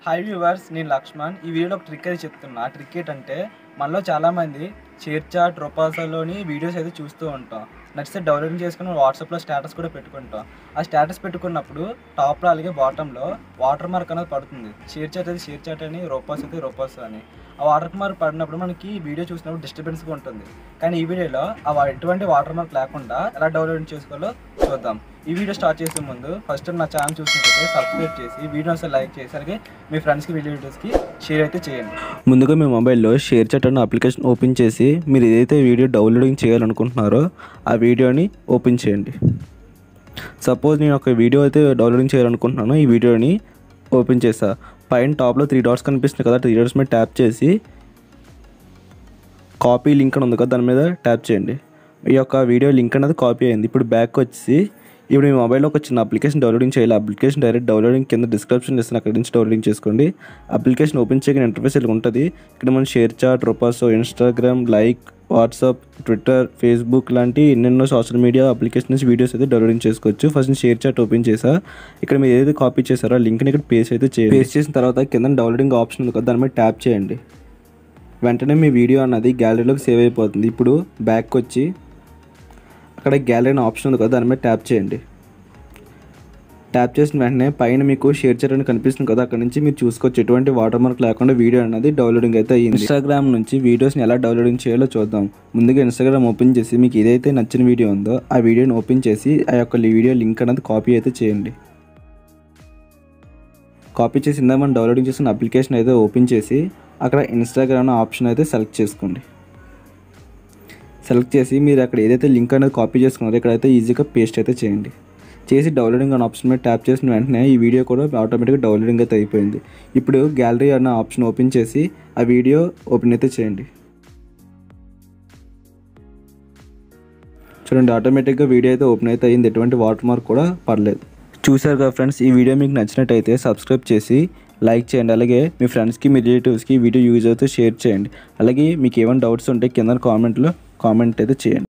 hi viewers నేను లక్ష్మణ్ ఈ వీడియోలో ఒక ట్రిక్ అయితే చెప్తున్నా ఆ ట్రిక్ ఏంటంటే మనలో చాలామంది షేర్చాట్ రొపాసలోని వీడియోస్ అయితే చూస్తూ ఉంటాం నచ్చితే డౌన్లోడ్ చేసుకుని వాట్సాప్లో స్టేటస్ కూడా పెట్టుకుంటాం ఆ స్టేటస్ పెట్టుకున్నప్పుడు టాప్లో అలాగే బాటంలో వాటర్ మార్క్ అనేది పడుతుంది షేర్ చాట్ అయితే షేర్ చాట్ అని రొపాస్ అయితే రొపాస్ అని ఆ వాటర్ మార్క్ పడినప్పుడు మనకి వీడియో చూసినప్పుడు డిస్టర్బెన్స్గా ఉంటుంది కానీ ఈ వీడియోలో ఆ వా- ఎటువంటి వాటర్ మార్క్ లేకుండా ఎలా డౌన్లోడ్ చేసుకోవాలో చూద్దాం ఈ వీడియో స్టార్ట్ చేసే ముందు ఫస్ట్ టైం నా ఛానల్ చూసినట్లయితే సబ్స్క్రైబ్ చేసి వీడియోస్ లైక్ చేసి అలాగే మీ ఫ్రెండ్స్కి రిలేటివ్స్కి షేర్ అయితే చేయండి ముందుగా మీ మొబైల్లో షేర్ చాట్ అనే అప్లికేషన్ ఓపెన్ చేసి మీరు ఏదైతే వీడియో డౌన్లోడింగ్ చేయాలనుకుంటున్నారో ఆ వీడియోని ఓపెన్ చేయండి సపోజ్ నేను ఒక వీడియో అయితే డౌన్లోడింగ్ చేయాలనుకుంటున్నాను ఈ వీడియోని ఓపెన్ చేసా పైన టాప్లో త్రీ డాట్స్ కనిపిస్తుంది కదా త్రీ డాట్స్ మీద ట్యాప్ చేసి కాపీ లింక్ అని ఉంది కదా దాని మీద ట్యాప్ చేయండి ఈ యొక్క వీడియో లింక్ అనేది కాపీ అయింది ఇప్పుడు బ్యాక్ వచ్చి ఇప్పుడు మీ మొబైల్లో ఒక చిన్న అప్లికేషన్ డౌన్లోడింగ్ చేయాలి అప్లికేషన్ డైరెక్ట్ డౌన్లోడింగ్ కింద డిస్క్రిప్షన్ ఇస్తాను అక్కడి నుంచి డౌన్లోడింగ్ చేసుకోండి అప్లికేషన్ ఓపెన్ చేయగానే ఇంటర్ఫేస్ ఇలా ఉంటుంది ఇక్కడ మనం share chat Roposo Instagram like WhatsApp Twitter Facebook లాంటి ఎన్నెన్నో సోషల్ మీడియా అప్లికేషన్ నుంచి వీడియోస్ అయితే డౌన్లోడింగ్ చేసుకోవచ్చు ఫస్ట్ నేను షేర్ చాట్ ఓపెన్ చేసా ఇక్కడ మీరు ఏదైతే కాపీ చేశారో ఆ లింక్ని ఇక్కడ పేస్ట్ అయితే చేయండి పేస్ట్ చేసిన తర్వాత కింద డౌన్లోడింగ్ ఆప్షన్ ఉంది కదా దాని మీద ట్యాప్ చేయండి వెంటనే మీ వీడియో అన్నది గ్యాలరీలోకి సేవ్ అయిపోతుంది ఇప్పుడు బ్యాక్ వచ్చి అక్కడ గ్యాలరీ అనే ఆప్షన్ ఉంది కదా దాని మీద ట్యాప్ చేయండి ట్యాప్ చేసిన వెంటనే పైన మీకు షేర్ చేయడానికి కనిపిస్తుంది కదా అక్కడ నుంచి మీరు చూసుకోవచ్చు ఎటువంటి వాటర్ మార్క్ లేకుండా వీడియో అనేది డౌన్లోడింగ్ అయితే అయ్యింది ఇన్స్టాగ్రామ్ నుంచి వీడియోస్ని ఎలా డౌన్లోడింగ్ చేయాలో చూద్దాం ముందుగా ఇన్స్టాగ్రామ్ ఓపెన్ చేసి మీకు ఏదైతే నచ్చిన వీడియో ఉందో ఆ వీడియోని ఓపెన్ చేసి ఆ యొక్క వీడియో లింక్ అనేది కాపీ అయితే చేయండి కాపీ చేసి ఇందా మనం డౌన్లోడింగ్ చేసిన అప్లికేషన్ అయితే ఓపెన్ చేసి అక్కడ ఇన్స్టాగ్రామ్ ఆప్షన్ అయితే సెలెక్ట్ చేసుకోండి సెలెక్ట్ చేసి మీరు అక్కడ ఏదైతే లింక్ అనేది కాపీ చేసుకున్నారో ఇక్కడైతే ఈజీగా పేస్ట్ అయితే చేయండి చేసి డౌన్లోడింగ్ అనే ఆప్షన్ మీద ట్యాప్ చేసిన వెంటనే ఈ వీడియో కూడా ఆటోమేటిక్గా డౌన్లోడింగ్ అయితే అయిపోయింది ఇప్పుడు గ్యాలరీ అన్న ఆప్షన్ ఓపెన్ చేసి ఆ వీడియో ఓపెన్ అయితే చేయండి చూడండి ఆటోమేటిక్గా వీడియో అయితే ఓపెన్ అయితే అయింది ఎటువంటి వాటర్ మార్క్ కూడా పడలేదు చూసారు కదా ఫ్రెండ్స్ ఈ వీడియో మీకు నచ్చినట్టయితే సబ్స్క్రైబ్ చేసి లైక్ చేయండి అలాగే మీ ఫ్రెండ్స్కి మీ రిలేటివ్స్కి వీడియో యూజ్ అయితే షేర్ చేయండి అలాగే మీకు ఏమైనా డౌట్స్ ఉంటే కింద కామెంట్లో కామెంట్ అయితే చేయండి